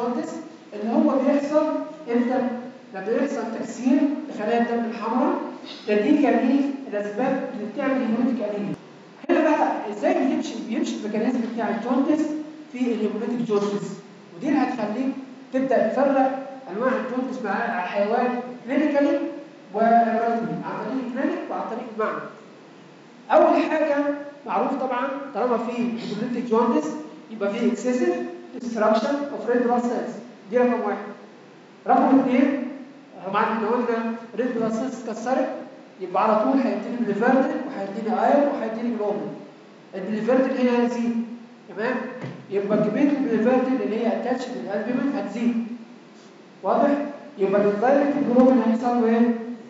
جوندس اللي هو بيحصل امتى؟ لما بيحصل تكسير لخلايا الدم الحمراء نتيجه للاسباب اللي بتعمل هيموليتيك انيميا. هنا بقى ازاي بيمشي بيمشي الميكانيزم بتاع الجوندس في الهيموليتيك جوندس ودي اللي هتخليك تبدا تفرق انواع الجوندس مع الحيوان كلينيكالي ورسمي عن طريق الكلينيك وعن طريق المعمل. اول حاجه معروف طبعا طالما في هيموليتيك جوندس يبقى في اكسسيف ديستراكشن اوف ريد بلاد سيلز دي رقم واحد. رقم اثنين طبعا احنا قلنا ريد بلاد سيلز اتكسرت يبقى على طول هيديني بليفيردين وهيديني ايرون وهيديني جلوبين. البليفيردين هنا هيزيد تمام؟ يبقى كميه البليفيردين اللي هي اتاتش للالبومين هتزيد. واضح؟ يبقى الدايركت جلوبين هيحصل له ايه؟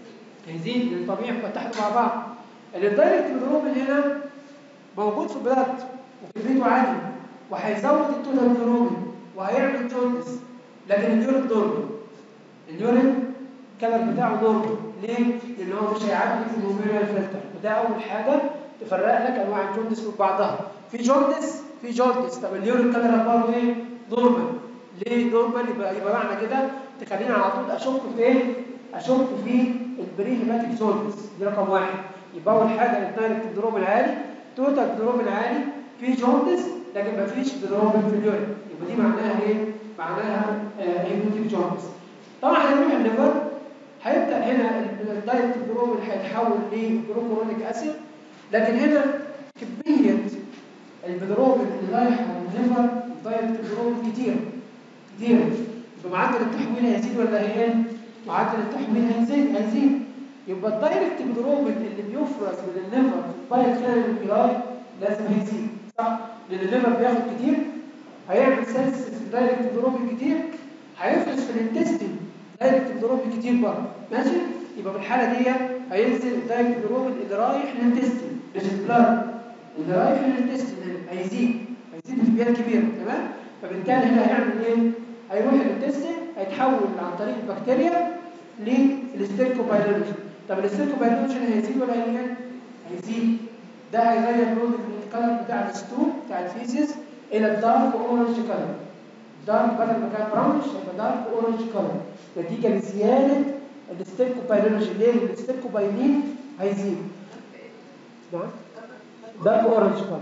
هيزيد لان طبيعي فتحوا مع بعض. الدايركت جلوبين هنا موجود في البلاد وكميته عاليه وهيزود التوتال جلوبين وهيعمل جوندس لكن اليورين نورمال اليورين الكلر بتاعه نورمال ليه؟ لان هو مش هيعدي في الهوميريال فلتر وده اول حاجه تفرق لك انواع الجوندس من بعضها في جوندس في جوندس طب اليورين كلر اخباره ايه؟ نورمال ليه نورمال يبقى يبقى معنى كده تخليني على طول اشك في ايه؟ اشك في البري هيماتيك جوندس دي رقم واحد يبقى اول حاجه الدايركت دروب العالي توتال دروب العالي في جوندس لكن ما فيش دروب في اليورين يبقى دي معناها ايه؟ معناها هيموتيك جوندس طبعا هنروح الليفر هيبدا هنا الدايركت دروب اللي هيتحول لجلوكورونيك اسيد لكن هنا كميه البدروب اللي رايحه للليفر الدايركت دروب كتير كتير يبقى معدل التحويل هيزيد ولا هيقل؟ معدل التحويل هيزيد هيزيد يبقى الدايركت بدروب اللي بيفرز من الليفر باي كان الجلاي لازم هيزيد صح؟ لان الليفر بياخد كتير هيعمل سيلز دايركت بدروب كتير هيفرز في الانتستين دايركت بدروب كتير برضه ماشي؟ يبقى في الحاله دي هينزل الدايركت بدروب اللي رايح للانتستين مش البلاد اللي رايح للانتستين هيزيد هيزيد بكميات كبيره تمام؟ فبالتالي هنا هيعمل ايه؟ هيروح الانتستين هيتحول عن طريق البكتيريا للستيركوبايلوجين طب الستيركوبايلوجين هيزيد ولا هيقل؟ هيزيد ده هيغير لون الكلر بتاع الستو بتاع الفيزيس الى الدارك اورنج كلر دارك بدل ما كان براونش يبقى دارك اورنج كلر نتيجه لزياده الستيركوبايلوجين ليه؟ الستيركوبايلين هيزيد نعم دارك اورنج كلر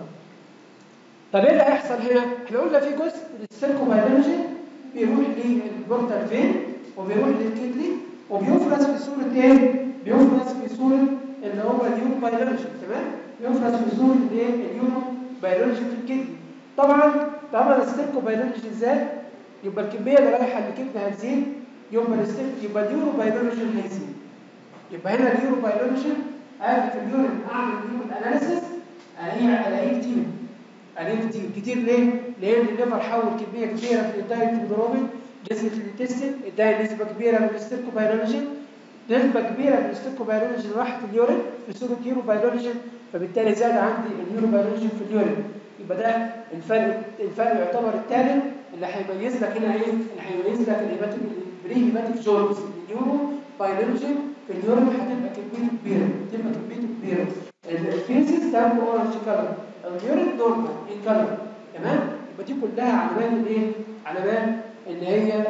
طب ايه اللي هيحصل هنا؟ احنا قلنا في جزء الستيركوبايلوجين بيروح للبورتال فين وبيروح للكدني وبيفرز في صورة ايه؟ بيفرز في صورة اللي هو اليورو بايولوجي تمام؟ بيفرز في صورة ايه؟ اليورو بايولوجي في الكدني. طبعا طبعا الستيركو بايولوجي ازاي؟ يبقى الكمية اللي رايحة للكدني هتزيد يبقى الستيرك يبقى اليورو بايولوجي هيزيد. يبقى هنا اليورو بايولوجي اجي في اليورين اعمل اليورين اناليسيس الاقيه الاقيه كتير. الاقيه كتير، كتير ليه؟ لان الليفر حول كمية كبيرة من الدايركت بروبين نسبة الانتستين اداها نسبة كبيرة من الاستيركوبايلوجين نسبة كبيرة من الاستيركوبايلوجين راحت اليورين في صورة يوروبايلوجين فبالتالي زاد عندي اليوروبايلوجين في اليورين يبقى ده الفرق الفرق يعتبر الثالث اللي هيميز لك هنا ايه؟ اللي هيميز لك الهيباتيك البري هيباتيك جونز اليورو بايلوجين في اليورين هتبقى كميته كبيرة تبقى كميته كبيرة الفيزيس تاخد اورنج كلر اليورين نورمال ان كلر تمام؟ يبقى دي كلها علامات الايه؟ علامات اللي هي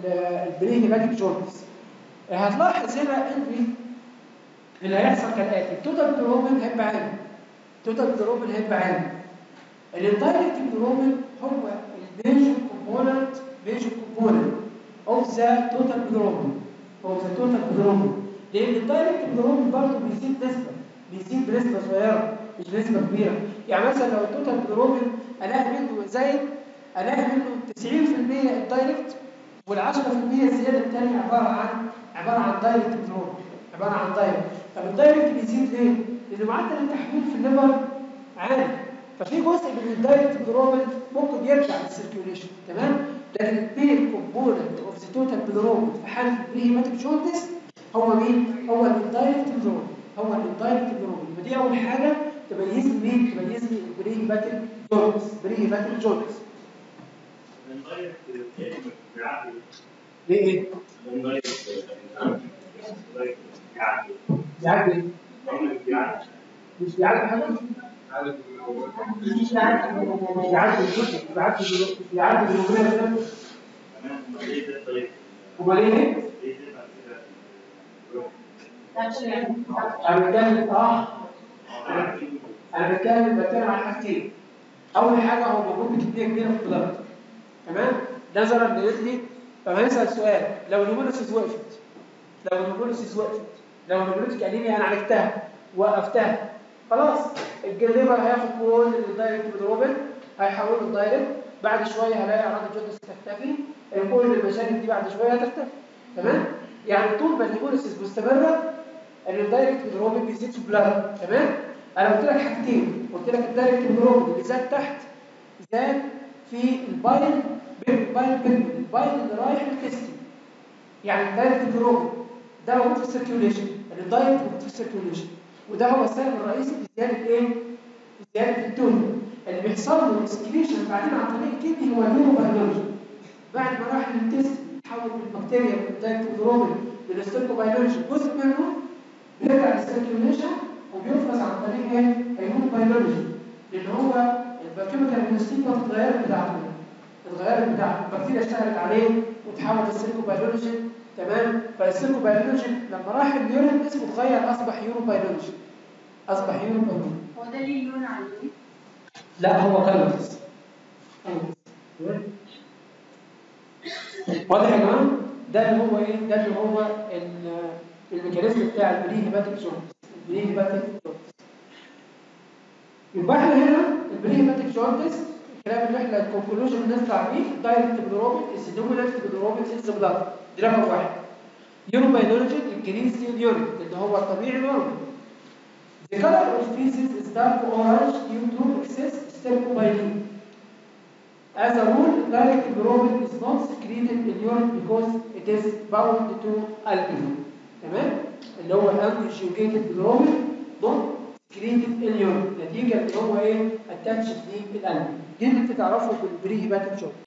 البري هيباتيك جوندس هتلاحظ هنا ان اللي هيحصل كالاتي التوتال دروبين هيبقى عالي التوتال دروبين هيبقى عالي الاندايركت دروبين هو الميجر كومبوننت ميجر كومبوننت اوف ذا توتال دروبين اوف ذا توتال دروبين لان الدايركت دروبين برضه بيزيد نسبه بيزيد بنسبه صغيره مش نسبه كبيره يعني مثلا لو التوتال دروبين الاقي منه زايد الاقي منه 90% الدايركت وال 10% الزياده الثانيه عباره عن عباره عن دايركت دروب عباره عن دايركت طب الدايركت بيزيد ليه؟ لان معدل التحويل في الليفر عالي ففي جزء من الدايركت دروب ممكن يرجع للسيركيوليشن تمام؟ لكن البير كومبوننت اوف ذا توتال دروب في حاله الهيماتيك جوندس هو مين؟ هو الدايركت دروب هو الدايركت دروب يبقى دي اول حاجه تميز لي مين؟ تميز لي البري هيماتيك جوندس بري هيماتيك جوندس ليه ايه؟ يعدي مش بيعدي حاجه مش بيعدي مش بيعدي الجزء بيعدي بيعدي الهرمونات امال ايه؟ انا بتكلم اه انا بتكلم بتكلم عن حاجتين اول حاجه هو موجود بكميه كبيره في البلد تمام نظرا لرجلي فهنسال سؤال لو الهيموليسيس وقفت لو الهيموليسيس وقفت لو الهيموليتيك انيميا انا عالجتها وقفتها خلاص الجليفر هياخد كل الدايركت بالروبن هيحوله الدايركت بعد شويه هلاقي اعراض الجوندس تختفي كل المشاكل دي بعد شويه هتختفي تمام يعني طول ما الهيموليسيس مستمره ان الدايركت بالروبن بيزيد في البلاد تمام انا قلت لك حاجتين قلت لك الدايركت بالروبن اللي زاد تحت زاد في البايل بين البايل بين البايل اللي رايح للكستي يعني الدايركت بالروبن ده موجود في السيركيوليشن الدايركت موجود في السيركيوليشن وده هو السبب الرئيسي في زياده ايه؟ في زياده التون اللي بيحصل له اسكريشن بعدين عن طريق الكدني هو النيوروبيولوجي بعد ما راح للتست يتحول من بكتيريا من الدايركت بالروبن للستيكوبيولوجي جزء منه بيرجع للسيركيوليشن وبيفرز عن طريق ايه؟ النيوروبيولوجي لان هو الكيميكال كونستيتوت اتغيرت بتاعته اتغيرت بتاعته البكتيريا اشتغلت عليه وتحول للسيركوبيولوجي تمام فالسيركوبيولوجي لما راح اليورين اسمه اتغير اصبح يوروبيولوجي اصبح يوروبيولوجي هو ده ليه لون عليه؟ لا هو كالوريز واضح يا جماعه ده اللي هو ايه ده اللي هو ال- الميكانيزم بتاع البري هيباتيك جونز البري هيباتيك جونز يبقى احنا هنا البري هيباتيك جونز الكلام اللي احنا الكونكلوجن اللي نطلع بيه دايركت بلوروبين از دومينانت بلوروبين از بلاد دي رقم واحد يوروبيولوجي انكريز اليورين اللي هو الطبيعي النورمال The color of feces is dark orange due to excess stercobilin. As a rule, direct bilirubin is not secreted in urine because it is bound to albumin. تمام؟ اللي هو الانتيجيوجيتد bilirubin not secreted in urine نتيجة ان هو ايه؟ attached للالبومين. دي اللي انت تعرفه بالبري هيباتيك